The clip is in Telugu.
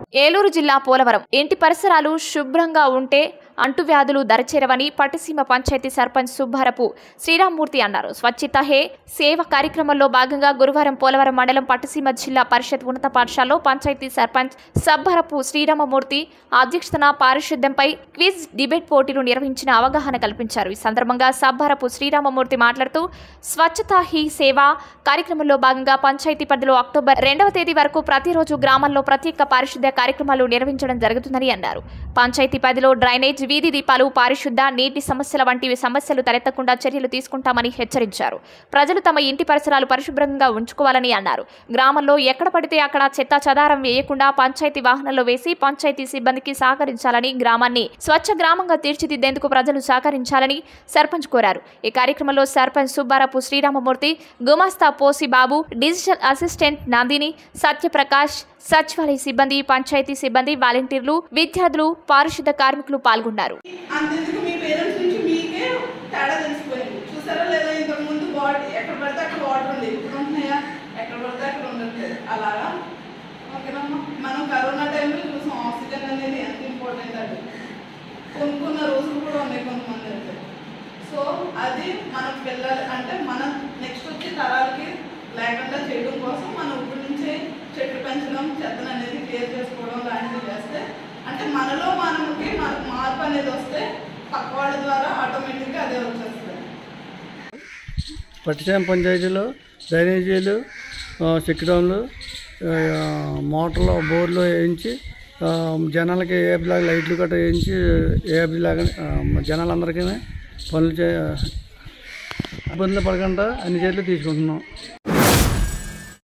ఏలూరు జిల్లా పోలవరం ఇంటి పరిసరాలు శుభ్రంగా ఉంటే అంటువ్యాధులు దరచేరవని పట్టిసీమ పంచాయతీ సర్పంచ్ సుబ్బారపు శ్రీరామ్మూర్తి అన్నారు స్వచ్ఛత హే సేవ కార్యక్రమంలో భాగంగా గురువారం పోలవరం మండలం పట్టిసీమ జిల్లా పరిషత్ ఉన్నత పాఠశాలలో పంచాయతీ సర్పంచ్ సబ్బరపు శ్రీరామమూర్తి అధ్యక్షతన పారిశుద్ధ్యంపై క్విజ్ డిబేట్ పోటీలు నిర్వహించిన అవగాహన కల్పించారు ఈ సందర్భంగా సబ్బరపు శ్రీరామమూర్తి మాట్లాడుతూ స్వచ్ఛత హీ సేవ కార్యక్రమంలో భాగంగా పంచాయతీ పరిధిలో అక్టోబర్ రెండవ తేదీ వరకు ప్రతిరోజు గ్రామాల్లో ప్రత్యేక పారిశుద్ధ్య కార్యక్రమాలు నిర్వహించడం జరుగుతుందని అన్నారు పంచాయతీ పరిధిలో డ్రైనేజ్ వీధి దీపాలు పారిశుద్ధ నీటి సమస్యల వంటివి సమస్యలు తలెత్తకుండా చర్యలు తీసుకుంటామని హెచ్చరించారు ప్రజలు తమ ఇంటి పరిసరాలు పరిశుభ్రంగా ఉంచుకోవాలని అన్నారు గ్రామంలో ఎక్కడ పడితే అక్కడ చెత్త చదారం వేయకుండా పంచాయతీ వాహనాల్లో వేసి పంచాయతీ సిబ్బందికి సహకరించాలని గ్రామాన్ని స్వచ్ఛ గ్రామంగా తీర్చిదిద్దేందుకు ప్రజలు సహకరించాలని సర్పంచ్ కోరారు ఈ కార్యక్రమంలో సర్పంచ్ సుబ్బారపు శ్రీరామమూర్తి గుమాస్తా పోసి బాబు డిజిటల్ అసిస్టెంట్ నందిని సత్యప్రకాష్ సచివాలయ సిబ్బంది పంచాయతీ సిబ్బంది వాలంటీర్లు విద్యార్థులు పారిశుద్ధ కార్మికులు పాల్గొన్నారు అంతెందుకు మీ పేరెంట్స్ నుంచి మీకే తేడా తెలిసిపోయింది చూసారా లేదా ఇంతకు ముందు బాడీ ఎక్కడ పడితే అక్కడ వాటర్ ఉంది ఇప్పుడు ఉంటున్నాయా ఎక్కడ పడితే అక్కడ ఉండట్లేదు అలాగా ఓకేనమ్మా మనం కరోనా టైంలో చూసాం ఆక్సిజన్ అనేది ఎంత ఇంపార్టెంట్ అది కొనుక్కున్న రోజులు కూడా ఉన్నాయి కొంతమంది అయితే సో అది మన పిల్లలు అంటే మనం నెక్స్ట్ వచ్చే తరాలకి లేకుండా చేయడం కోసం మనం ఇప్పటి నుంచే చెట్లు పెంచడం చెత్తను అనేది క్లియర్ చేసుకోవడం లాంటివి చేస్తే అంటే మనలో మనకి మనకు మార్పు అనేది వస్తే పక్క వాళ్ళ ద్వారా ఆటోమేటిక్గా అదే వచ్చేస్తుంది పట్టిసీమ పంచాయతీలో డ్రైనేజీలు ఆ, చెక్ డ్యామ్లు ఆ, మోటార్లు బోర్లు వేయించి ఆ, జనాలకి ఏబిలాగా లైట్లు గట్రా వేయించి ఏబిలాగా జనాలందరికీ పనులు చే ఇబ్బందులు పడకుండా అన్ని చర్యలు తీసుకుంటున్నాం